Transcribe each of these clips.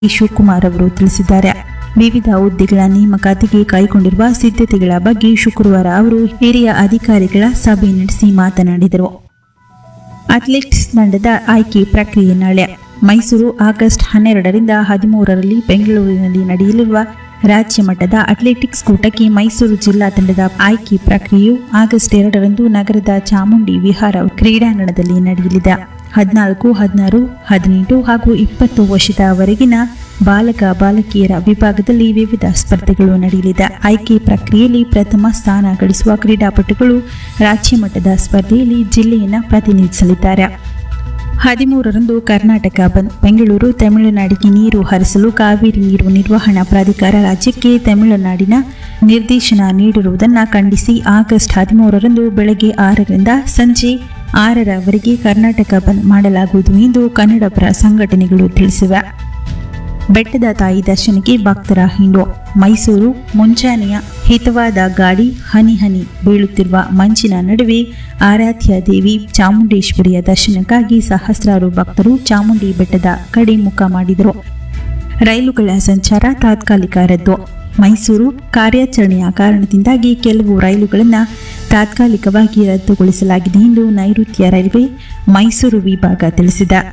ಶಿವಕುಮಾರ್ ಅವರು ತಿಳಿಸಿದ್ದಾರೆ ವಿವಿಧ ಹುದ್ದೆಗಳ ನೇಮಕಾತಿಗೆ ಕೈಗೊಂಡಿರುವ ಸಿದ್ಧತೆಗಳ ಬಗ್ಗೆ ಶುಕ್ರವಾರ ಅವರು ಹಿರಿಯ ಅಧಿಕಾರಿಗಳ ಸಭೆ ನಡೆಸಿ ಮಾತನಾಡಿದರು ಅಥ್ಲೆಟಿಕ್ಸ್ ತಂಡದ ಆಯ್ಕೆ ಪ್ರಕ್ರಿಯೆ ನಾಳೆ ಮೈಸೂರು ಆಗಸ್ಟ್ ಹನ್ನೆರಡರಿಂದ ಹದಿಮೂರರಲ್ಲಿ ಬೆಂಗಳೂರಿನಲ್ಲಿ ನಡೆಯಲಿರುವ ರಾಜ್ಯ ಮಟ್ಟದ ಅಥ್ಲೆಟಿಕ್ಸ್ ಕೂಟಕ್ಕೆ ಮೈಸೂರು ಜಿಲ್ಲಾ ತಂಡದ ಆಯ್ಕೆ ಪ್ರಕ್ರಿಯೆಯು ಆಗಸ್ಟ್ ಎರಡರಂದು ನಗರದ ಚಾಮುಂಡಿ ವಿಹಾರ ಕ್ರೀಡಾಂಗಣದಲ್ಲಿ ನಡೆಯಲಿದೆ ಹದಿನಾಲ್ಕು ಹದಿನಾರು ಹದಿನೆಂಟು ಹಾಗೂ ಇಪ್ಪತ್ತು ವರ್ಷದವರೆಗಿನ ಬಾಲಕ ಬಾಲಕಿಯರ ವಿಭಾಗದಲ್ಲಿ ವಿವಿಧ ಸ್ಪರ್ಧೆಗಳು ನಡೆಯಲಿದೆ ಆಯ್ಕೆ ಪ್ರಕ್ರಿಯೆಯಲ್ಲಿ ಪ್ರಥಮ ಸ್ಥಾನ ಗಳಿಸುವ ಕ್ರೀಡಾಪಟುಗಳು ರಾಜ್ಯ ಮಟ್ಟದ ಸ್ಪರ್ಧೆಯಲ್ಲಿ ಜಿಲ್ಲೆಯನ್ನು ಪ್ರತಿನಿಧಿಸಲಿದ್ದಾರೆ ಹದಿಮೂರರಂದು ಕರ್ನಾಟಕ ಬಂದ್ ಬೆಂಗಳೂರು ತಮಿಳುನಾಡಿಗೆ ನೀರು ಹರಿಸಲು ಕಾವೇರಿ ನೀರು ನಿರ್ವಹಣಾ ಪ್ರಾಧಿಕಾರ ರಾಜ್ಯಕ್ಕೆ ತಮಿಳುನಾಡಿನ ನಿರ್ದೇಶನ ನೀಡಿರುವುದನ್ನು ಖಂಡಿಸಿ ಆಗಸ್ಟ್ ಹದಿಮೂರರಂದು ಬೆಳಗ್ಗೆ ಆರರಿಂದ ಸಂಜೆ ಆರರವರೆಗೆ ಕರ್ನಾಟಕ ಬಂದ್ ಮಾಡಲಾಗುವುದು ಎಂದು ಕನ್ನಡಪರ ಸಂಘಟನೆಗಳು ತಿಳಿಸಿವೆ ಬೆಟ್ಟದ ತಾಯಿ ದರ್ಶನಕ್ಕೆ ಭಕ್ತರ ಹಿಂಡು ಮೈಸೂರು ಮುಂಜಾನೆಯ ಹಿತವಾದ ಗಾಡಿ ಹನಿ ಹನಿ ಬೀಳುತ್ತಿರುವ ಮಂಜಿನ ನಡುವೆ ಆರಾಧ್ಯ ದೇವಿ ಚಾಮುಂಡೇಶ್ವರಿಯ ದರ್ಶನಕ್ಕಾಗಿ ಸಹಸ್ರಾರು ಭಕ್ತರು ಚಾಮುಂಡಿ ಬೆಟ್ಟದ ಕಡೆ ಮುಖ ಮಾಡಿದರು ರೈಲುಗಳ ಸಂಚಾರ ತಾತ್ಕಾಲಿಕ ರದ್ದು ಮೈಸೂರು ಕಾರ್ಯಾಚರಣೆಯ ಕಾರಣದಿಂದಾಗಿ ಕೆಲವು ರೈಲುಗಳನ್ನು ತಾತ್ಕಾಲಿಕವಾಗಿ ರದ್ದುಗೊಳಿಸಲಾಗಿದೆ ಎಂದು ನೈಋತ್ಯ ರೈಲ್ವೆ ಮೈಸೂರು ವಿಭಾಗ ತಿಳಿಸಿದೆ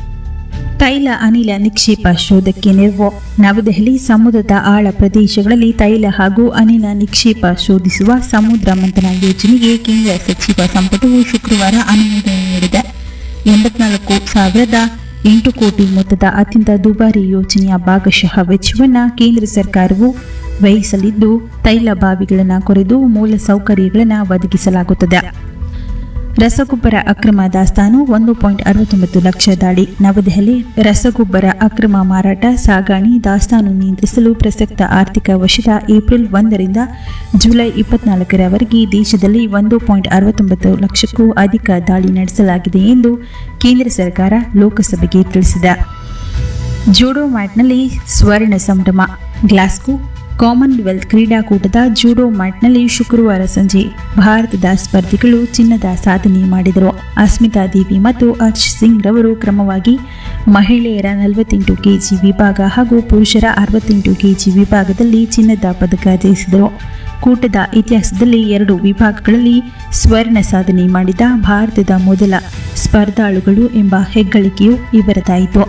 ತೈಲ ಅನಿಲ ನಿಕ್ಷೇಪ ಶೋಧಕ್ಕೆ ನೆರವು ನವದೆಹಲಿ ಸಮುದ್ರದ ಆಳ ಪ್ರದೇಶಗಳಲ್ಲಿ ತೈಲ ಹಾಗೂ ಅನಿಲ ನಿಕ್ಷೇಪ ಶೋಧಿಸುವ ಸಮುದ್ರ ಮಂಥನ ಯೋಜನೆಗೆ ಕೇಂದ್ರ ಸಚಿವ ಸಂಪುಟವು ಶುಕ್ರವಾರ ಅನುಮೋದನೆ ನೀಡಿದೆ ಎಂಬತ್ನಾಲ್ಕು ಸಾವಿರದ ಎಂಟು ಕೋಟಿ ಮೊತ್ತದ ಅತ್ಯಂತ ದುಬಾರಿ ಯೋಜನೆಯ ಭಾಗಶಃ ವೆಚ್ಚವನ್ನು ಕೇಂದ್ರ ಸರ್ಕಾರವು ವಹಿಸಲಿದ್ದು ತೈಲ ಬಾವಿಗಳನ್ನು ಕೊರೆದು ಮೂಲ ಸೌಕರ್ಯಗಳನ್ನು ಒದಗಿಸಲಾಗುತ್ತದೆ ರಸಗೊಬ್ಬರ ಅಕ್ರಮ ದಾಸ್ತಾನು ಒಂದು ಪಾಯಿಂಟ್ ಅರವತ್ತೊಂಬತ್ತು ಲಕ್ಷ ದಾಳಿ ನವದೆಹಲಿ ರಸಗೊಬ್ಬರ ಅಕ್ರಮ ಮಾರಾಟ ಸಾಗಾಣೆ ದಾಸ್ತಾನು ನಿಯಂತ್ರಿಸಲು ಪ್ರಸಕ್ತ ಆರ್ಥಿಕ ವರ್ಷದ ಏಪ್ರಿಲ್ ಒಂದರಿಂದ ಜುಲೈ ಇಪ್ಪತ್ನಾಲ್ಕರವರೆಗೆ ದೇಶದಲ್ಲಿ ಒಂದು ಪಾಯಿಂಟ್ ಅರವತ್ತೊಂಬತ್ತು ಲಕ್ಷಕ್ಕೂ ಅಧಿಕ ದಾಳಿ ನಡೆಸಲಾಗಿದೆ ಎಂದು ಕೇಂದ್ರ ಸರ್ಕಾರ ಲೋಕಸಭೆಗೆ ತಿಳಿಸಿದೆ ಜೂಡೋ ಮ್ಯಾಟ್ನಲ್ಲಿ ಸ್ವರ್ಣ ಸಂಭ್ರಮ ಗ್ಲಾಸ್ಗೋ ಕಾಮನ್ವೆಲ್ತ್ ಕ್ರೀಡಾಕೂಟದ ಜೂಡೋ ಮ್ಯಾಟ್ನಲ್ಲಿ ಶುಕ್ರವಾರ ಸಂಜೆ ಭಾರತದ ಸ್ಪರ್ಧಿಗಳು ಚಿನ್ನದ ಸಾಧನೆ ಮಾಡಿದರು ಅಸ್ಮಿತಾ ದೇವಿ ಮತ್ತು ಹರ್ಷ್ ಸಿಂಗ್ ರವರು ಕ್ರಮವಾಗಿ ಮಹಿಳೆಯರ ನಲವತ್ತೆಂಟು ಕೆಜಿ ವಿಭಾಗ ಹಾಗೂ ಪುರುಷರ ಅರವತ್ತೆಂಟು ಕೆಜಿ ವಿಭಾಗದಲ್ಲಿ ಚಿನ್ನದ ಪದಕ ಜಯಿಸಿದರು ಕೂಟದ ಇತಿಹಾಸದಲ್ಲಿ ಎರಡು ವಿಭಾಗಗಳಲ್ಲಿ ಸ್ವರ್ಣ ಸಾಧನೆ ಮಾಡಿದ ಭಾರತದ ಮೊದಲ ಸ್ಪರ್ಧಾಳುಗಳು ಎಂಬ ಹೆಗ್ಗಳಿಕೆಯು ಇವರದಾಯಿತು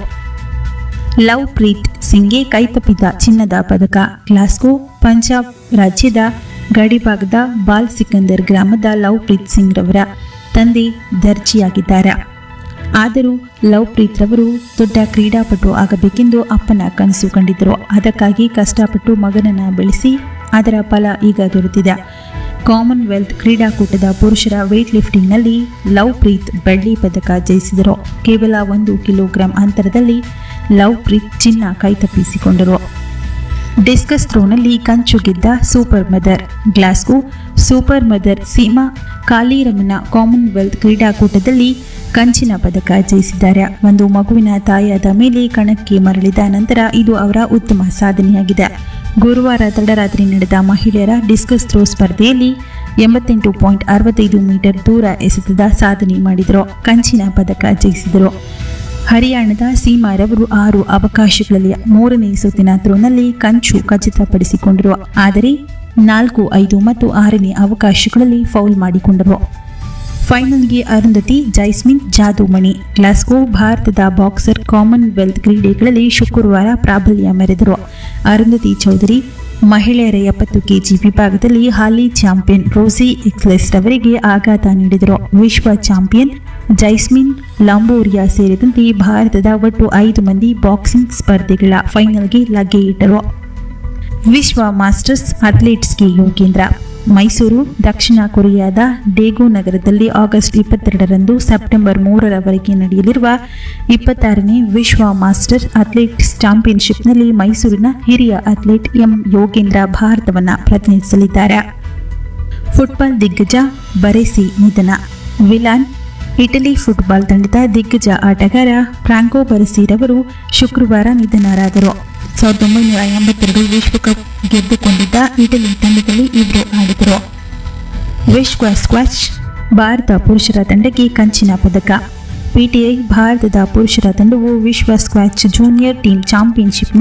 ಲವ್ ಪ್ರೀತ್ ಸಿಂಗ್ಗೆ ಕೈತಪ್ಪಿದ ಚಿನ್ನದ ಪದಕ ಗ್ಲಾಸ್ಗೋ ಪಂಜಾಬ್ ರಾಜ್ಯದ ಗಡಿಭಾಗದ ಬಾಲ್ ಸಿಕಂದರ್ ಗ್ರಾಮದ ಲವ್ ಪ್ರೀತ್ ಸಿಂಗ್ ರವರ ತಂದೆ ದರ್ಜಿಯಾಗಿದ್ದಾರೆ ಆದರೂ ಲವ್ ಪ್ರೀತ್ ರವರು ದೊಡ್ಡ ಕ್ರೀಡಾಪಟು ಆಗಬೇಕೆಂದು ಅಪ್ಪನ ಕನಸು ಕಂಡಿದ್ದರು ಅದಕ್ಕಾಗಿ ಕಷ್ಟಪಟ್ಟು ಮಗನನ್ನು ಬೆಳೆಸಿ ಅದರ ಫಲ ಈಗ ದೊರೆತಿದೆ ಕಾಮನ್ವೆಲ್ತ್ ಕ್ರೀಡಾಕೂಟದ ಪುರುಷರ ವೇಟ್ ಲಿಫ್ಟಿಂಗ್ನಲ್ಲಿ ಲವ್ ಪ್ರೀತ್ ಬೆಳ್ಳಿ ಪದಕ ಜಯಿಸಿದರು ಕೇವಲ ಒಂದು ಕಿಲೋಗ್ರಾಂ ಅಂತರದಲ್ಲಿ ಲವ್ ಪ್ರೀತ್ ಚಿನ್ನ ಕೈತಪ್ಪಿಸಿಕೊಂಡರು ಡಿಸ್ಕಸ್ ಥ್ರೋನಲ್ಲಿ ಕಂಚು ಗೆದ್ದ super mother Glasgow super mother Seema Kaliraman Commonwealth ಕ್ರೀಡಾಕೂಟದಲ್ಲಿ ಕಂಚಿನ ಪದಕ ಜಯಿಸಿದ್ದಾರೆ ಒಂದು ಮಗುವಿನ ತಾಯಿಯಾದ ಮೇಲೆ ಕಣಕ್ಕೆ ಮರಳಿದ ನಂತರ ಇದು ಅವರ ಉತ್ತಮ ಸಾಧನೆಯಾಗಿದೆ ಗುರುವಾರ ತಡರಾತ್ರಿ ನಡೆದ ಮಹಿಳೆಯರ ಡಿಸ್ಕಸ್ ಥ್ರೋ ಸ್ಪರ್ಧೆಯಲ್ಲಿ ಎಂಬತ್ತೆಂಟು ಪಾಯಿಂಟ್ ಅರವತ್ತೈದು ಮೀಟರ್ ದೂರ ಎಸೆತದ ಸಾಧನೆ ಮಾಡಿದರು ಕಂಚಿನ ಪದಕ ಜಯಿಸಿದರು ಹರಿಯಾಣದ ಸೀಮಾರವರು ಆರು ಅವಕಾಶಗಳಲ್ಲಿ ಮೂರನೇ ಸುತ್ತಿನ ಥ್ರೋನಲ್ಲಿ ಕಂಚು ಖಚಿತಪಡಿಸಿಕೊಂಡರು ಆದರೆ ನಾಲ್ಕು ಐದು ಮತ್ತು ಆರನೇ ಅವಕಾಶಗಳಲ್ಲಿ ಫೌಲ್ ಮಾಡಿಕೊಂಡರು ಫೈನಲ್ಗೆ ಅರುಂಧತಿ ಜೈಸ್ಮಿನ್ ಜಾದೂಮಣಿ ಗ್ಲಾಸ್ಗೋ ಭಾರತದ ಬಾಕ್ಸರ್ ಕಾಮನ್ವೆಲ್ತ್ ಕ್ರೀಡೆಗಳಲ್ಲಿ ಶುಕ್ರವಾರ ಪ್ರಾಬಲ್ಯ ಮೆರೆದರು ಅರುಂಧತಿ ಚೌಧರಿ ಮಹಿಳೆಯರ ಎಪ್ಪತ್ತು ಕೆಜಿ ವಿಭಾಗದಲ್ಲಿ ಹಾಲಿ ಚಾಂಪಿಯನ್ ರೋಸಿ ಎಕ್ಸ್ಲೆಸ್ ರವರಿಗೆ ಆಘಾತ ನೀಡಿದರು ವಿಶ್ವ ಚಾಂಪಿಯನ್ ಜೈಸ್ಮಿನ್ ಲಾಂಬೋರಿಯಾ ಸೇರಿದಂತೆ ಭಾರತದ ಒಟ್ಟು ಐದು ಮಂದಿ ಬಾಕ್ಸಿಂಗ್ ಸ್ಪರ್ಧೆಗಳ ಫೈನಲ್ಗೆ ಲಗ್ಗೆ ಇಟ್ಟರು ವಿಶ್ವ ಮಾಸ್ಟರ್ಸ್ ಅಥ್ಲೆಟಿಕ್ಸ್ಗೆ ಯೋಗೇಂದ್ರ ಮೈಸೂರು ದಕ್ಷಿಣ ಕೊರಿಯಾದ ಡೇಗೋ ನಗರದಲ್ಲಿ ಆಗಸ್ಟ್ ಇಪ್ಪತ್ತೆರಡರಂದು ಸೆಪ್ಟೆಂಬರ್ ಮೂರರವರೆಗೆ ನಡೆಯಲಿರುವ ಇಪ್ಪತ್ತಾರನೇ ವಿಶ್ವ ಮಾಸ್ಟರ್ ಅಥ್ಲೆಟಿಕ್ಸ್ ಚಾಂಪಿಯನ್ಶಿಪ್ನಲ್ಲಿ ಮೈಸೂರಿನ ಹಿರಿಯ ಅಥ್ಲೆಟ್ ಎಂ ಯೋಗೇಂದ್ರ ಭಾರತವನ್ನು ಪ್ರತಿನಿಧಿಸಲಿದ್ದಾರೆ ಫುಟ್ಬಾಲ್ ದಿಗ್ಗಜ ಬರೆಸಿ ನಿಧನ ವಿಲಾನ್ ಇಟಲಿ ಫುಟ್ಬಾಲ್ ತಂಡದ ದಿಗ್ಗಜ ಆಟಗಾರ ಫ್ರಾಂಕೋ ಬರೆಸಿರವರು ಶುಕ್ರವಾರ ನಿಧನರಾದರು ಸಾವಿರದ ಒಂಬೈನೂರ ಎಂಬತ್ತೆರಡು ವಿಶ್ವಕಪ್ ಗೆದ್ದುಕೊಂಡಿದ್ದ ಇಟಲಿ ತಂಡದಲ್ಲಿ ಇವರು ಆಡಿದರು ವಿಶ್ವ ಸ್ಕ್ವಾಶ್ ಭಾರತ ಪುರುಷರ ತಂಡಕ್ಕೆ ಕಂಚಿನ ಪದಕ ಪಿಟಿಐ ಭಾರತದ ಪುರುಷರ ತಂಡವು ವಿಶ್ವ ಸ್ಕ್ವಾಚ್ ಜೂನಿಯರ್ ಟೀಮ್ ಚಾಂಪಿಯನ್ಶಿಪ್ನ